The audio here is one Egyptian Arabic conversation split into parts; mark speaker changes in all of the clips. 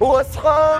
Speaker 1: واصحاب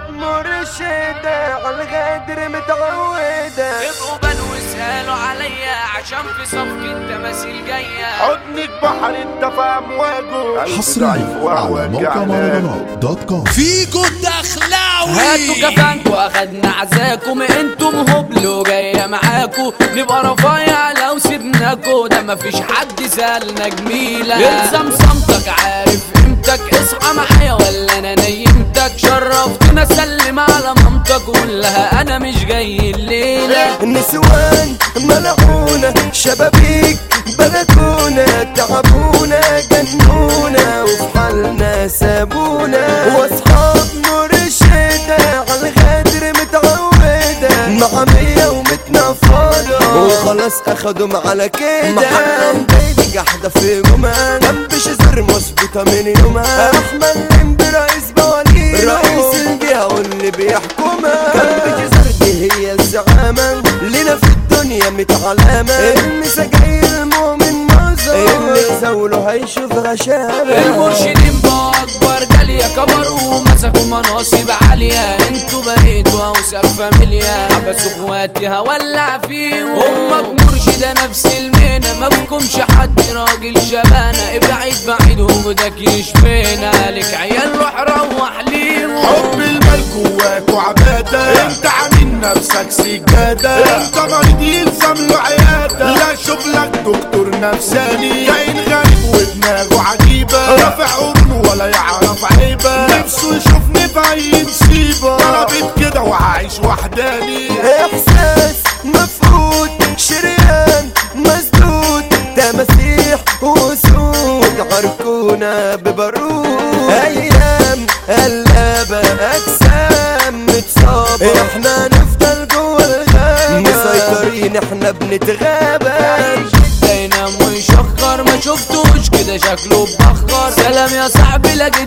Speaker 1: مرشدة عالغدر متعودة
Speaker 2: يبقوا بنو يسألوا عليا عشان في صفقة تماثيل جاية
Speaker 3: حضنك بحر انت فاهم واجه
Speaker 4: حصريا على موقع مهرجانات دوت كوم
Speaker 5: فيكو الدخلاوي
Speaker 2: هاتوا كفانكوا اخدنا عزاكم انتم هبلوا جاية معاكوا نبقى رفايع لو سيبناكوا ده مفيش حد سألنا جميلة الزم صمتك عارف قيمتك اصحى معايا ولا انا نيمتك شرفتنا سلم على مامتك قول لها انا مش جاي الليلة
Speaker 1: النسوان ملعونة شبابيك بلكونة تعبونا جنونا وفي حالنا سابونا واصحاب مرشدة عالغدر متعودة مع مية ومتنفضة وخلاص اخدهم على كده محمد بيدي جحدة في جمال جنبش زر مثبتة من يومها احمد لمبي رئيس بوالين رئيس الجهة واللي بيحكمها جنبش زر دي هي الزعامة لنا في الدنيا متعلمة المسا جاي المؤمن مظهر اللي زوله هيشوف غشامة
Speaker 2: المرشدين بقوا اكبر جالية كبروا ومسكوا مناصب عالية انتوا بقيتوا اوسخ فاميليا حبسوا اخواتي هولع فيهم امك مرشدة نفس المهنة ما بكمش حد راجل شبانة ابعد بعيد وجودك يشفينا لك عيال روح روح ليهم
Speaker 3: حب المال جواك وعبادة انت عامل نفسك سجادة انت مريض يلزم له عيادة لا شوف لك دكتور نفساني كائن غريب ودماغه عجيبة رافع قرون ولا يعرف عيبة نفسه يشوفني في اي مصيبة ضربت كده وعايش وحداني
Speaker 1: احساس مفقود شريان مسدود تماسيح وسود عركونا ببارود ايام قلابة اجسام متصابة احنا نفضل جوه الغابة مسيطرين احنا بنتغابى
Speaker 2: ينام ويشخر ما شفتوش كده شكله بخر سلام يا صاحبي لقيت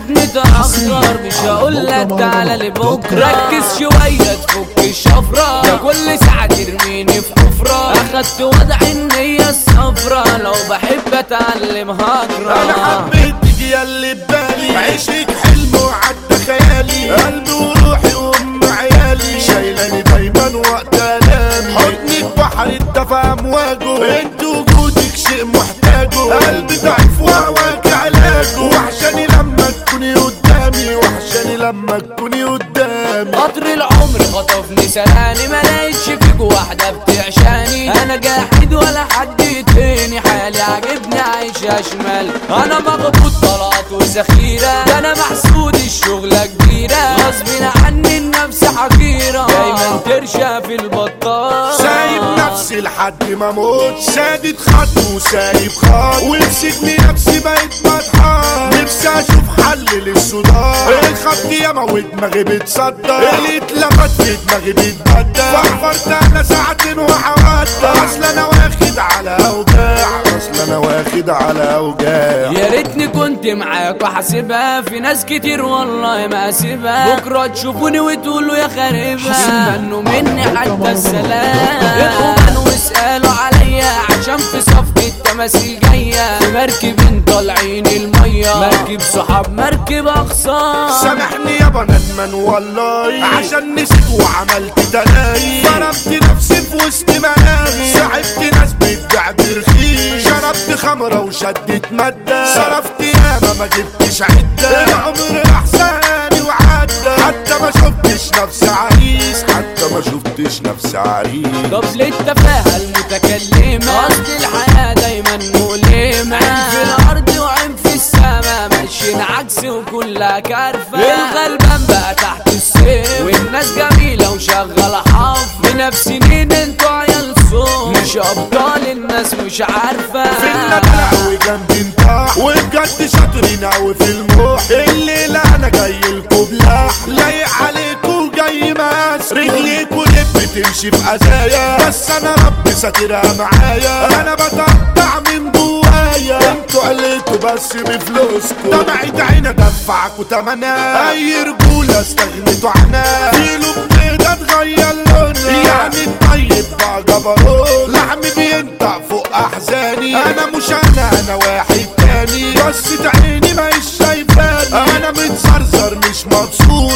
Speaker 2: متأخر مش هقول لك تعالى لبكرة ركز شوية تفك الشفرة ده كل ساعة ترميني في حفرة اخدت وضع النية الصفرة لو بحب اتعلم
Speaker 3: انا
Speaker 2: هجرة
Speaker 3: حبيتك يا اللي ببالي عيشك حلم وعدى خيالي قلبي وروحي وام عيالي شايلاني دايما وقت الامي حضنك بحر انت فاهم واجه انت وجودك شيء محتاجه قلبي ضعيف وهواك علاجه وحشاني لما تكوني قدامي وحشاني لما تكوني قدامي
Speaker 2: قطر العمر خطفني سلاني ما لقيتش فيك واحدة بتعشاني انا جاحد ولا حد يتهني حالي عاجبني عايشة شمال انا مغبوط طلعت وذخيرة ده انا محسود الشغلة كبيرة غصب عني النفس حقيرة دايما ترشى في البطال
Speaker 3: سايب نفسي لحد ما اموت سادد خط وسايب خط وبسجن نفسي بقيت بضحك نفسي اشوف حل للصداع الخط ياما ودماغي بتصدع اللي اتلفت في دماغي بيتبدل فحفرت انا ساعتين وحوادة اصل انا واخد على اوجاع اصل انا واخد على اوجاع
Speaker 2: يا ريتني كنت معاك وحاسبها في ناس كتير والله ما اسيبها بكره تشوفوني وتقولوا يا خاربها استنوا مني حتى السلام ابقوا بنوا واسالوا عليا عشان في صفقة تماثيل جاية في مركب طالعين المية مركب صحاب مركب اخصام
Speaker 3: سامحني يابا ندمان والله عشان نسيت وعملت تلاقي ضربت نفسي في وسط مناهي ساعدت ناس بتبيع برخيص شربت خمرة وشدت مادة صرفت ياما ما جبتش عدة العمر احساني وعدى حتى ما شفتش نفسي عريس حتى ما شفتش نفسي عريس
Speaker 2: طب ليه التفاهة المتكلمة أصل الحياة دايما مؤلمة عين في الأرض وعين في السما ماشيين عكس وكلها كارفة الغلبان بقى تحت السيف والناس جميلة وشغالة حف بنفس سنين انتوا عيال صوت مش أبطال الناس مش عارفة
Speaker 3: في النبلة وجنبي انطاح وبجد شاطرين اوي في الموح الليلة انا جاي لكم بلاح لايق عليكم جاي ماس رجليكوا لب بتمشي في ازايا بس انا ربي ساترها معايا انا بتقطع من جوايا انتوا عليكوا بس بفلوسكوا دمعة عيني ادفعكوا تمنها اي رجولة استغنيتوا عنها في لبنى ده اتغير لونها يعني الطيب بقى جبروت لحمي بينطق فوق احزاني انا مش انا انا واحد تاني بس عيني ما شايفاني انا متزرزر مش مبسوط انا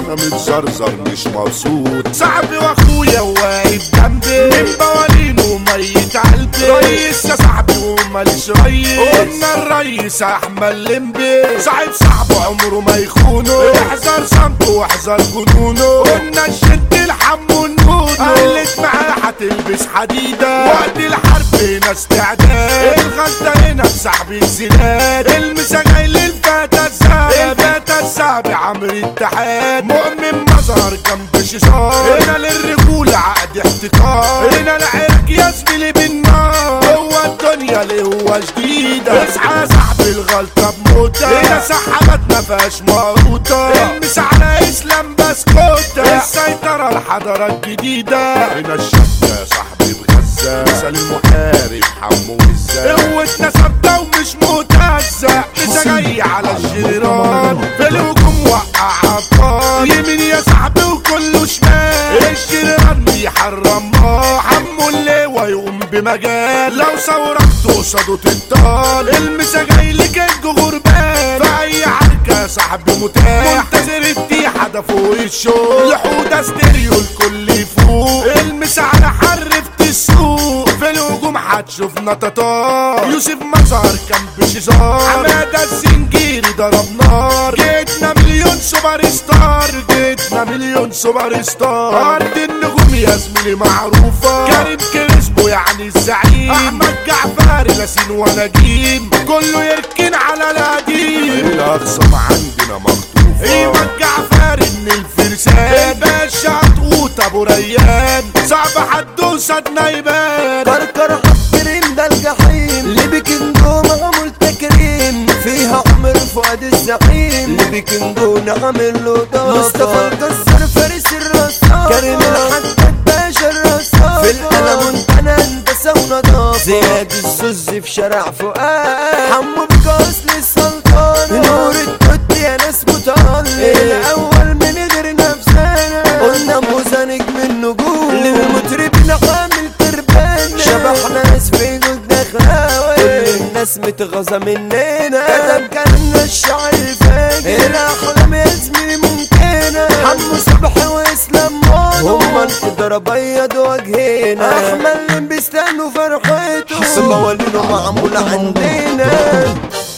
Speaker 3: انا متزرزر مش مبسوط صاحبي واخويا واقف جنبي من بوالينه ميت قلبي ريس يا صاحبي وماليش ريس قلنا الريس احمد لمبي صاحب صاحبه عمره ما يخونه احذر صمته واحذر جنونه قلنا الشد الحم والنونو قلت معاه هتلبس حديدة وقت الحرب هنا استعداد الغلطة هنا بسحب الزناد المسا للفتى الزعب الفتى الزعب عمرو التحاد مؤمن مظهر جنب شيشار هنا للرجولة عقد احتكار هنا العرق يا زميلي بالنار هو الدنيا اللي هو جديدة اصحى يا صاحبي الغلطة بموتة هنا سحبت ما فيهاش مروطة المس على اسلام بسكوتة السيطرة الحضارة الجديدة هنا الشاب يا صاحبي بغزة مثال المحارب حمو الزاد قوتنا ثابتة ومش مهتزة لسه جاي على الجيران في الهجوم وقع عطار يمين يا صاحبي وكله شمال الجيران بيحرم حمو اللواء يقوم بمجال لو ثورت قصاده تنطال المسا جاي لكنج غربان في اي حركة يا صاحبي متاح منتظر التيحة ده فوق الشوق لحودة ستيريو الكل يفوق المسا على حرفت السوق في الهجوم هتشوفنا تتار يوسف مظهر كان بشزار حمادة الزنجيري ضرب نار جيتنا مليون سوبر ستار جيتنا مليون سوبر ستار ارض النجوم يا زميلي معروفة كريم كريسبو يعني الزعيم احمد جعفر لاسين ونجيم كله يركن على القديم الاقسم عندنا مخطوفة ايوه جعفر ان الفرسان الباشا عطوط ابو ريان صعب حد وسط نايبان
Speaker 1: كركر حفرين ده الجحيم اللي بكندو معمول تكريم فيها عمر فؤاد الزعيم اللي بكندو نعمل له ضافة مصطفى القصر فارس الرصاص كريم الحداد باشا الرصاص في القلم انا هندسة ونظافة زياد الزوز في شارع فؤاد حمو بكاس للسلطان نور التوت يا ناس متألق الاول من غير نفسنا قلنا موزة نجم النجوم للمطربين عامل تربان شبحنا ناس في جود دخلاوي كل الناس متغاظة مننا كتب كلامنا الشعر الفاجر الاحلام يا زميلي ممكنة حمو صبحي واسلام مانو هما القدر ابيض وجهنا احمد اللي بيستنوا فرحته موالينه معمول عندنا